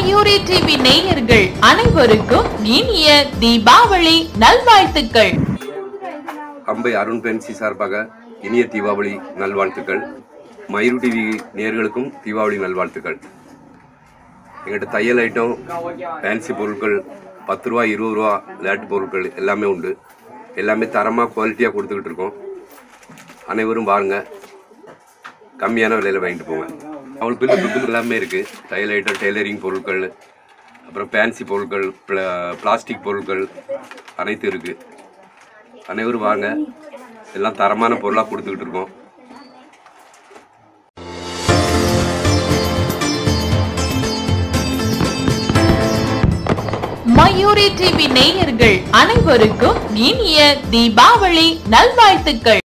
Mayuri TV நேயர்கள் அனைவருக்கும் இனிய தீபாவளி நல்வாழ்த்துக்கள் அம்பை அருண் பென்சி சார்பாக இனிய தீபாவளி நல்வாழ்த்துக்கள் மயூர் டிவி நேர்களுக்கும் தீபாவளி நல்வாழ்த்துக்கள் எங்கிட்ட தையல் ஐட்டம் ஃபேன்சி பொருட்கள் பத்து ரூபா இருபது ரூபா விளையாட்டு பொருட்கள் எல்லாமே உண்டு எல்லாமே தரமாக குவாலிட்டியாக கொடுத்துக்கிட்டு இருக்கோம் அனைவரும் வாங்க கம்மியான விலையில் வாங்கிட்டு போங்க அவங்களுக்கு பில்லு பில்லு எல்லாமே இருக்குது தையல் ஐட்டம் டெய்லரிங் பொருட்கள் அப்புறம் ஃபேன்சி பொருட்கள் பிளா- பிளாஸ்டிக் பொருட்கள் அனைத்தும் இருக்குது அனைவரும் வாங்க எல்லாம் தரமான பொருளாக கொடுத்துக்கிட்டு இருக்கோம் மயூரி டிவி நேயர்கள் அனைவருக்கும் இனிய தீபாவளி நல்வாழ்த்துக்கள்